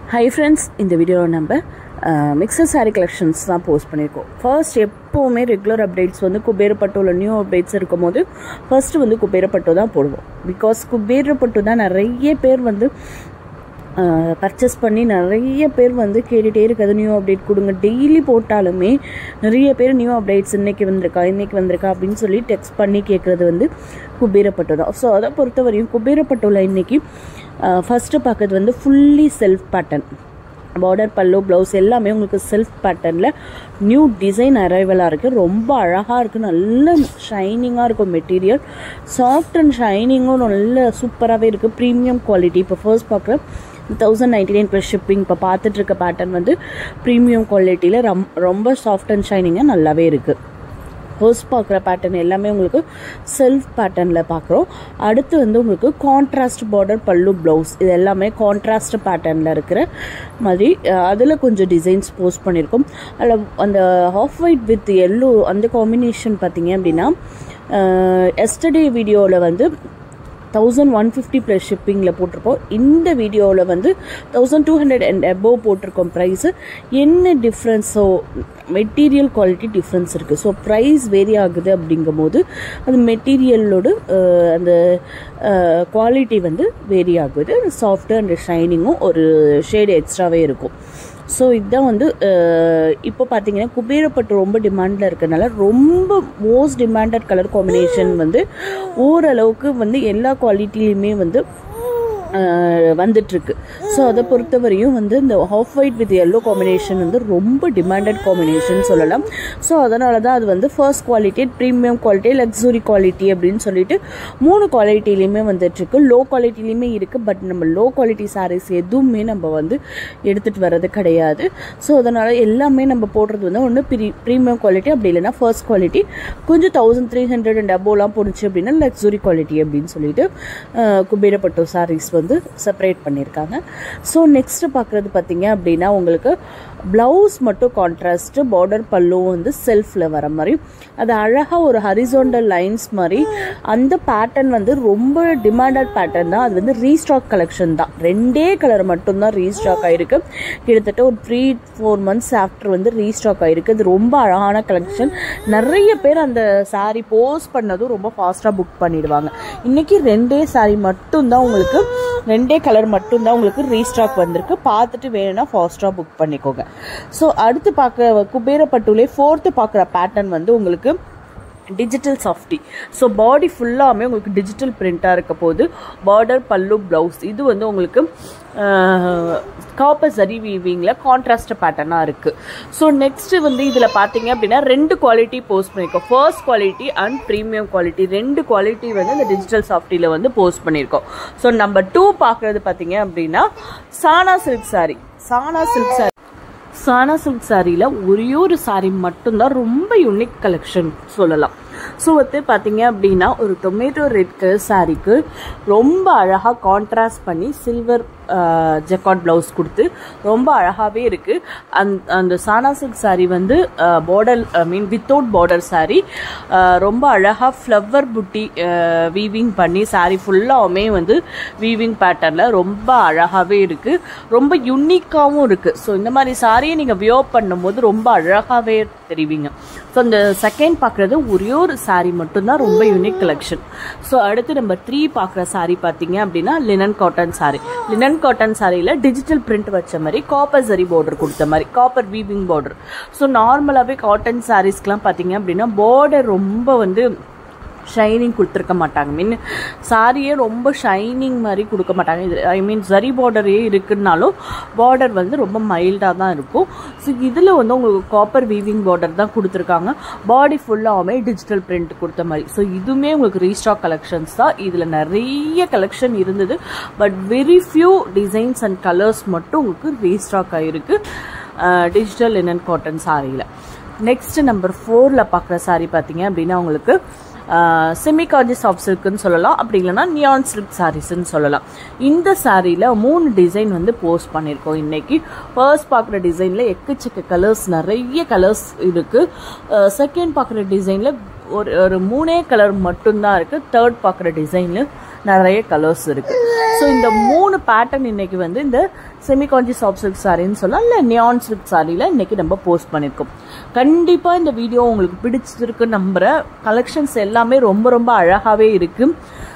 hi friends இந்த வீடியோவில் நம்ம மிக்சர் சாரீ கலெக்ஷன்ஸ் தான் போஸ்ட் பண்ணியிருக்கோம் ஃபர்ஸ்ட் எப்போவுமே ரெகுலர் அப்டேட்ஸ் வந்து குபேரப்பட்டோவில் நியூ அப்டேட்ஸ் இருக்கும் போது ஃபர்ஸ்ட் வந்து குபேரப்பட்டோ தான் போடுவோம் பிகாஸ் குபேரப்பட்டோ தான் நிறைய பேர் வந்து பர்ச்சேஸ் பண்ணி நிறைய பேர் வந்து கேட்டுகிட்டே இருக்குது நியூ அப்டேட் கொடுங்க டெய்லி போட்டாலுமே நிறைய பேர் நியூ அப்டேட்ஸ் இன்றைக்கி வந்திருக்கா இன்றைக்கி வந்திருக்கா அப்படின்னு சொல்லி டெக்ஸ்ட் பண்ணி கேட்குறது வந்து குபேரப்பட்டோ தான் ஸோ அதை பொறுத்தவரையும் குபேரப்பட்டோவில் இன்றைக்கி ஃபஸ்ட்டு பார்க்கறது வந்து fully self pattern border pallu blouse எல்லாமே உங்களுக்கு செல்ஃப் பேட்டர்னில் நியூ டிசைன் அரைவலாக இருக்குது ரொம்ப அழகாக இருக்குது நல்ல ஷைனிங்காக இருக்கும் மெட்டீரியல் சாஃப்ட் அண்ட் ஷைனிங்கும் நல்ல சூப்பராகவே இருக்குது ப்ரீமியம் குவாலிட்டி இப்போ ஃபர்ஸ்ட் பார்க்குற thousand ninety nine plus shipping இப்போ பார்த்துட்டு இருக்க பேட்டர்ன் வந்து ப்ரீமியம் குவாலிட்டியில் ரம் ரொம்ப சாஃப்ட் அண்ட் ஷைனிங்காக நல்லாவே இருக்குது ஹோஸ் பார்க்குற பேட்டர்ன் எல்லாமே உங்களுக்கு செல்ஃப் பேட்டர்னில் பார்க்குறோம் அடுத்து வந்து உங்களுக்கு கான்ட்ராஸ்ட் பார்டர் பல்லு ப்ளவுஸ் இது எல்லாமே கான்ட்ராஸ்ட் பேட்டர்னில் இருக்கிற மாதிரி அதில் கொஞ்சம் டிசைன்ஸ் போஸ்ட் பண்ணியிருக்கோம் அதில் அந்த ஆஃப் ஒயிட் வித் எல்லோ அந்த காம்பினேஷன் பார்த்தீங்க அப்படின்னா எஸ்டர்டே வீடியோவில் வந்து தௌசண்ட் ஒன் ஃபிஃப்டி ப்ளஸ் ஷிப்பிங்கில் போட்டிருப்போம் இந்த வீடியோவில் வந்து thousand two hundred and above போட்டிருக்கோம் ப்ரைஸு என்ன டிஃப்ரென்ஸோ மெட்டீரியல் குவாலிட்டி டிஃப்ரென்ஸ் இருக்குது ஸோ ப்ரைஸ் வேரி ஆகுது அப்படிங்கும்போது அது மெட்டீரியலோட அந்த குவாலிட்டி வந்து வேரி ஆகுது சாஃப்ட்டு அண்ட் ஷைனிங்கும் ஒரு ஷேடு எக்ஸ்ட்ராவே இருக்கும் ஸோ இதுதான் வந்து இப்போ பார்த்தீங்கன்னா குபேரப்பட்டு ரொம்ப டிமாண்டில் இருக்கிறதுனால ரொம்ப மோஸ்ட் டிமாண்டட் கலர் காம்பினேஷன் வந்து ஓரளவுக்கு வந்து எல்லா குவாலிட்டிலையுமே வந்து வந்துட்டுருக்கு ஸோ அதை பொறுத்தவரையும் வந்து இந்த off white with yellow combination வந்து ரொம்ப டிமாண்டட் காம்பினேஷன் சொல்லலாம் ஸோ அதனால தான் அது வந்து first quality premium quality luxury quality அப்படின்னு சொல்லிட்டு மூணு குவாலிட்டிலையுமே வந்துட்டுருக்கு லோ குவாலிட்டிலையுமே இருக்குது பட் நம்ம லோ குவாலிட்டி சாரீஸ் எதுவுமே நம்ம வந்து எடுத்துகிட்டு வர்றது கிடையாது ஸோ அதனால் எல்லாமே நம்ம போடுறது வந்து ஒன்று ப்ரீ ப்ரீமியம் குவாலிட்டி அப்படி இல்லைன்னா ஃபர்ஸ்ட் குவாலிட்டி கொஞ்சம் தௌசண்ட் த்ரீ ஹண்ட்ரட் அண்ட் அபோலாம் போணுச்சு அப்படின்னா லக்ஸுரி குவாலிட்டி அப்படின்னு சொல்லிட்டு குபேரப்பட்டோ சாரீஸ் வந்து செப்பரேட் பண்ணியிருக்காங்க ஸோ நெக்ஸ்ட்டு பார்க்குறது பார்த்தீங்க அப்படின்னா உங்களுக்கு ப்ளவுஸ் மட்டும் கான்ட்ராஸ்ட்டு பார்டர் பல்லும் வந்து செல்ஃபில் வர மாதிரி அது அழகாக ஒரு ஹரிசோண்டல் லைன்ஸ் மாதிரி அந்த பேட்டர்ன் வந்து ரொம்ப டிமாண்டட் பேட்டர்ன் தான் அது வந்து ரீஸ்டாக் கலெக்ஷன் தான் ரெண்டே கலர் மட்டும்தான் ரீஸ்டாக் ஆகிருக்கு கிட்டத்தட்ட ஒரு த்ரீ ஃபோர் மந்த்ஸ் ஆஃப்டர் வந்து ரீஸ்டாக் ஆகிருக்கு அது ரொம்ப அழகான கலெக்ஷன் நிறைய பேர் அந்த சாரீ போஸ்ட் பண்ணதும் ரொம்ப ஃபாஸ்ட்டாக புக் பண்ணிடுவாங்க இன்றைக்கி ரெண்டே சாரீ மட்டும்தான் உங்களுக்கு ரெண்டே கலர் மட்டும்தான் உங்களுக்கு ரீஸ்டாக் வந்திருக்கு பார்த்துட்டு வேணும்னா ஃபாஸ்ட்டாக புக் பண்ணிக்கோங்க ஸோ அடுத்து பார்க்குற குபேரப்பட்டுலே ஃபோர்த்து பார்க்குற பேட்டர்ன் வந்து உங்களுக்கு டிஜிட்டல் சாஃப்டி ஸோ பாடி ஃபுல்லாமே உங்களுக்கு டிஜிட்டல் பிரிண்ட்டாக இருக்க போது பார்டர் பல்லு ப்ளவுஸ் இது வந்து உங்களுக்கு காப்பர் சரி வீவிங்கில் கான்ட்ராஸ்ட் பேட்டர்னாக இருக்குது ஸோ நெக்ஸ்ட்டு வந்து இதில் பார்த்தீங்க அப்படின்னா ரெண்டு குவாலிட்டி போஸ்ட் பண்ணியிருக்கோம் first quality and premium quality ரெண்டு குவாலிட்டி வந்து இந்த டிஜிட்டல் சாஃப்டியில் வந்து போஸ்ட் பண்ணியிருக்கோம் ஸோ நம்பர் டூ பார்க்குறது பார்த்தீங்க அப்படின்னா Sana silk sari Sana silk sari Sana silk சாரியில் ஒரே ஒரு சாரி மட்டும்தான் ரொம்ப யூனிக் கலெக்ஷன் சொல்லலாம் ஸோ வந்து பார்த்தீங்க அப்படின்னா ஒரு டொமேட்டோ ரெட் கலர் சாரீக்கு ரொம்ப அழகாக கான்ட்ராஸ்ட் பண்ணி சில்வர் ஜெக்காட் ப்ளவுஸ் கொடுத்து ரொம்ப அழகாகவே இருக்குது அந் அந்த சானா சில்க் சாரீ வந்து border I mean without border sari ரொம்ப அழகாக ஃப்ளவர் புட்டி வீவிங் பண்ணி சாரீ ஃபுல்லாகவுமே வந்து வீவிங் பேட்டர்னில் ரொம்ப அழகாகவே இருக்குது ரொம்ப யுனிக்காகவும் இருக்குது ஸோ இந்த மாதிரி சாரியை நீங்கள் வியோ பண்ணும்போது ரொம்ப அழகாகவே தெரிவிங்க ஸோ அந்த செகண்ட் பார்க்குறது ஒரே ஒரு சாரீ மட்டும்தான் ரொம்ப யூனிக் கலெக்ஷன் ஸோ அடுத்து நம்ம த்ரீ பார்க்குற சாரீ பார்த்தீங்க அப்படின்னா linen cotton sari linen cotton சாரியில் டிஜிட்டல் பிரிண்ட் வச்ச மாதிரி காப்பர் சரி பார்டர் கொடுத்த மாதிரி காப்பர் வீவிங் பார்டர் ஸோ நார்மலாகவே காட்டன் சாரீஸ்க்கெலாம் பார்த்தீங்க அப்படின்னா பார்டர் ரொம்ப வந்து ஷைனிங் கொடுத்துருக்க மாட்டாங்க மீன் சாரியே ரொம்ப ஷைனிங் மாதிரி கொடுக்க மாட்டாங்க இது ஐ மீன் ஜரி பார்டரே இருக்குன்னாலும் பார்டர் வந்து ரொம்ப மைல்டாக தான் இருக்கும் ஸோ இதில் வந்து உங்களுக்கு காப்பர் வீவிங் பார்டர் தான் கொடுத்துருக்காங்க பாடி ஃபுல்லாகவுமே டிஜிட்டல் பிரிண்ட் கொடுத்த மாதிரி ஸோ இதுவுமே உங்களுக்கு ரீஸ்டாக் கலெக்ஷன்ஸ் தான் இதில் நிறைய கலெக்ஷன் இருந்தது but very few designs and colours மட்டும் உங்களுக்கு ரீஸ்டாக் ஆகிருக்கு டிஜிட்டல் லினன் காட்டன் சாரியில் நெக்ஸ்ட் நம்பர் ஃபோரில் பார்க்குற சாரீ பார்த்தீங்க அப்படின்னா உங்களுக்கு செமி காஞ்சி சாஃப்ட் சில்க்குன்னு சொல்லலாம் அப்படி இல்லைன்னா நியான் சில்க் சாரீஸ்ன்னு சொல்லலாம் இந்த சாரியில் மூணு டிசைன் வந்து போஸ்ட் பண்ணியிருக்கோம் இன்னைக்கு ஃபர்ஸ்ட் பார்க்குற டிசைனில் எக்கச்சக்க கலர்ஸ் நிறைய கலர்ஸ் இருக்குது செகண்ட் பார்க்குற டிசைனில் ஒரு ஒரு மூணே கலர் மட்டும்தான் இருக்குது தேர்ட் பார்க்குற டிசைனில் நிறைய கலர்ஸ் இருக்குது ஸோ இந்த மூணு பேட்டர்ன் இன்னைக்கு வந்து இந்த செமி காஞ்சி சாஃப்ட் சில்க் சாரின்னு சொல்லலாம் இல்லை நியான் சில்க் சாரியில் இன்னைக்கு நம்ம போஸ்ட் பண்ணியிருக்கோம் கண்டிப்பாக இந்த வீடியோ உங்களுக்கு பிடிச்சிருக்கு நம்புகிற கலெக்ஷன்ஸ் எல்லாமே ரொம்ப ரொம்ப அழகாகவே இருக்குது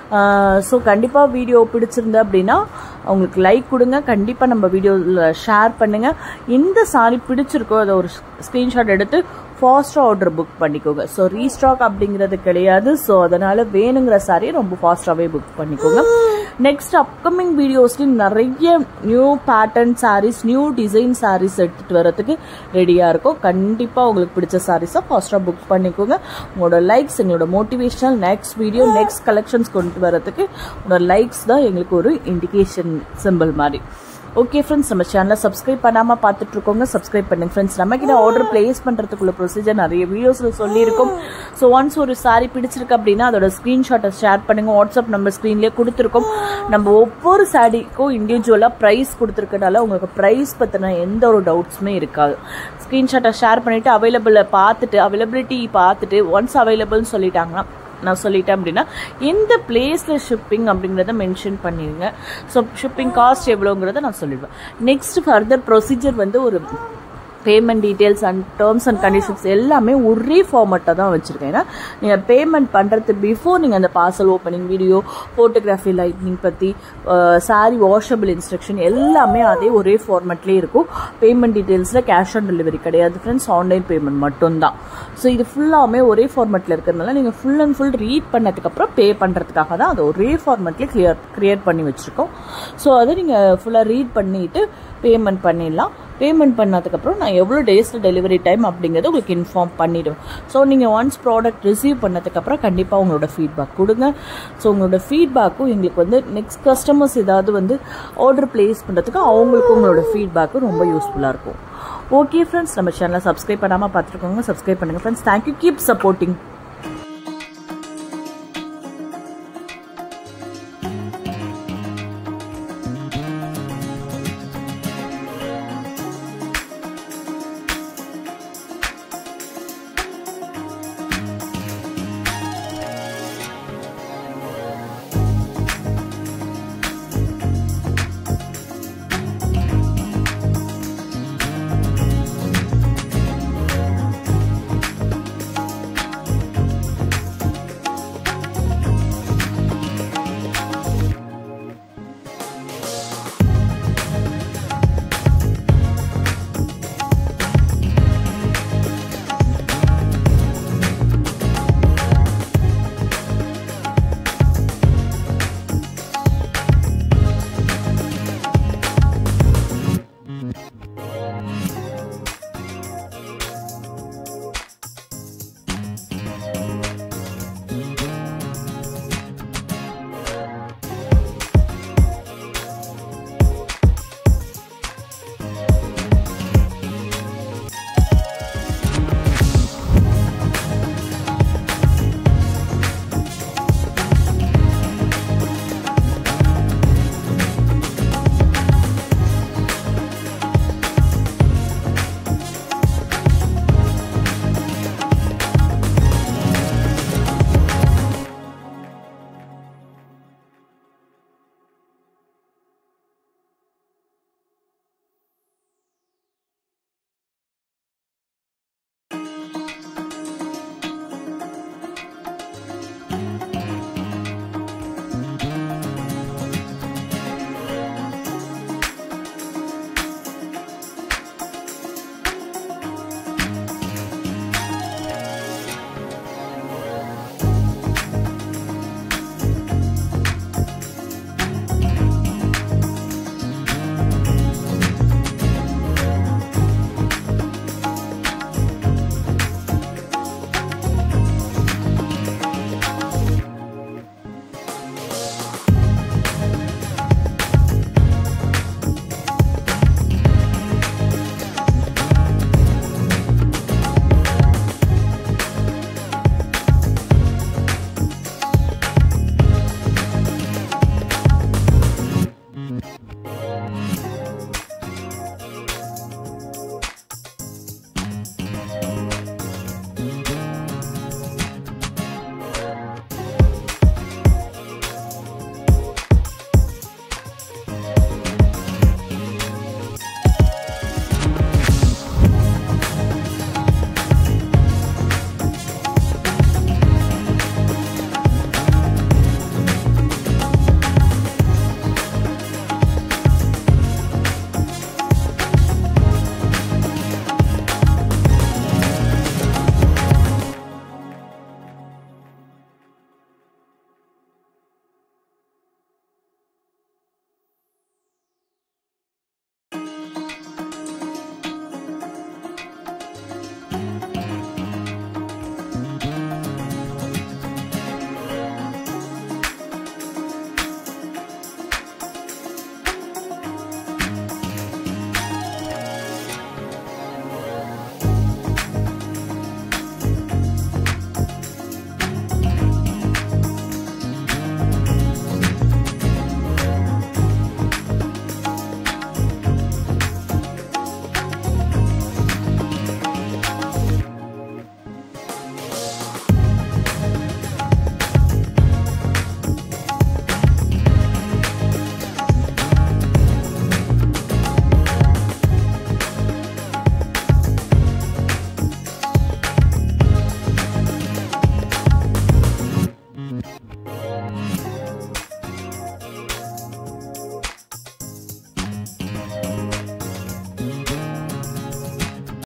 ஸோ கண்டிப்பாக வீடியோ பிடிச்சிருந்தா அப்படின்னா உங்களுக்கு லைக் கொடுங்க கண்டிப்பாக நம்ம வீடியோவில் ஷேர் பண்ணுங்கள் எந்த சாரி பிடிச்சிருக்கோ அதை ஒரு ஸ்க்ரீன்ஷாட் எடுத்து ஃபாஸ்ட்டாக ஆர்டர் புக் பண்ணிக்கோங்க ஸோ ரீஸ்டாக் அப்படிங்கிறது கிடையாது ஸோ அதனால் வேணுங்கிற சாரியை ரொம்ப ஃபாஸ்ட்டாகவே புக் பண்ணிக்கோங்க நெக்ஸ்ட் அப்கமிங் வீடியோஸ்லையும் நிறைய new pattern saris new design saris எடுத்துகிட்டு வரதுக்கு ரெடியாக இருக்கும் கண்டிப்பாக உங்களுக்கு பிடிச்ச சாரீஸை ஃபாஸ்ட்டாக புக் பண்ணிக்கோங்க உங்களோட லைக்ஸ் எங்களோட motivational next video next collections கொண்டு வரதுக்கு உங்களோட லைக்ஸ் தான் எங்களுக்கு ஒரு இண்டிகேஷன் சிம்பிள் மாதிரி ஓகே ஃப்ரெண்ட்ஸ் நம்ம சேனலை சப்ஸ்கிரைப் பண்ணாமல் பார்த்துட்டு இருக்கோங்க சப்ஸ்கிரைப் பண்ணுங்க ஃப்ரெண்ட்ஸ் நம்ம கிட்ட ஆர்டர் பிளேஸ் பண்ணுறதுக்குள்ள ப்ரொசீஜர் நிறைய வீடியோஸில் சொல்லியிருக்கோம் ஸோ ஒன்ஸ் ஒரு சாரி பிடிச்சிருக்கு அப்படின்னா அதோட ஸ்க்ரீன்ஷாட்டை ஷேர் பண்ணுங்க வாட்ஸ்அப் நம்பர் ஸ்க்ரீன்லேயே கொடுத்துருக்கோம் நம்ம ஒவ்வொரு சாரிக்கும் இண்டிவிஜுவலாக ப்ரைஸ் கொடுத்துருக்கனால உங்களுக்கு ப்ரைஸ் பற்றின எந்த ஒரு டவுட்ஸுமே இருக்காது ஸ்க்ரீன்ஷாட்டை ஷேர் பண்ணிவிட்டு அவைலபிளை பார்த்துட்டு அவைலபிலிட்டி பார்த்துட்டு ஒன்ஸ் அவைலபிள்னு சொல்லிட்டாங்கன்னா நான் சொல்லிட்டேன் அப்படின்னா எந்த பிளேஸில் ஷிப்பிங் அப்படிங்கிறத மென்ஷன் பண்ணிடுங்க ஸோ ஷிப்பிங் காஸ்ட் எவ்வளோங்கிறத நான் சொல்லிடுவேன் நெக்ஸ்ட் ஃபர்தர் ப்ரொசீஜர் வந்து ஒரு payment details and terms and conditions எல்லாமே ஒரே ஃபார்மேட்டாக தான் வச்சுருக்கேன் ஏன்னா நீங்கள் பேமெண்ட் பண்ணுறது பிஃபோர் நீங்கள் அந்த parcel opening video photography lightning பற்றி சாரி வாஷபிள் இன்ஸ்ட்ரக்ஷன் எல்லாமே அதே ஒரே ஃபார்மேட்லேயே இருக்கும் பேமெண்ட் டீட்டெயில்ஸில் கேஷ் ஆன் டெலிவரி கிடையாது ஃப்ரெண்ட்ஸ் ஆன்லைன் பேமெண்ட் மட்டும்தான் ஸோ இது ஃபுல்லாமே ஒரே ஃபார்மேட்டில் இருக்கிறதுனால நீங்கள் ஃபுல் அண்ட் ஃபுல் ரீட் பண்ணதுக்கப்புறம் பே பண்ணுறதுக்காக தான் அது ஒரே ஃபார்மேட்லேயே கிளியர் க்ரியேட் பண்ணி வச்சுருக்கோம் ஸோ அதை நீங்கள் ஃபுல்லாக ரீட் பண்ணிவிட்டு பேமெண்ட் பண்ணிடலாம் பேமெண்ட் பண்ணதுக்கப்புறம் நான் எவ்வளோ டேஸில் டெலிவரி டைம் அப்படிங்கிறத உங்களுக்கு இன்ஃபார்ம் பண்ணிவிடுவேன் ஸோ நீங்கள் ஒன்ஸ் ப்ராடக்ட் ரிசீவ் பண்ணதுக்கப்புறம் கண்டிப்பாக உங்களோட ஃபீட்பேக் கொடுங்க ஸோ உங்களோட ஃபீட்பேக்கும் எங்களுக்கு வந்து நெக்ஸ்ட் கஸ்டமர்ஸ் ஏதாவது வந்து ஆர்டர் பிளேஸ் பண்ணுறதுக்கு அவங்களுக்கும் உங்களோட ஃபீட்பேக்கும் ரொம்ப யூஸ்ஃபுல்லாக இருக்கும் ஓகே ஃப்ரெண்ட்ஸ் நம்ம சேனலை சப்ஸ்கிரைப் பண்ணாமல் பார்த்துருக்கோங்க சப்ஸ்கிரைப் பண்ணுங்கள் ஃப்ரெண்ட்ஸ் தேங்க்யூ கீப் சப்போர்ட்டிங்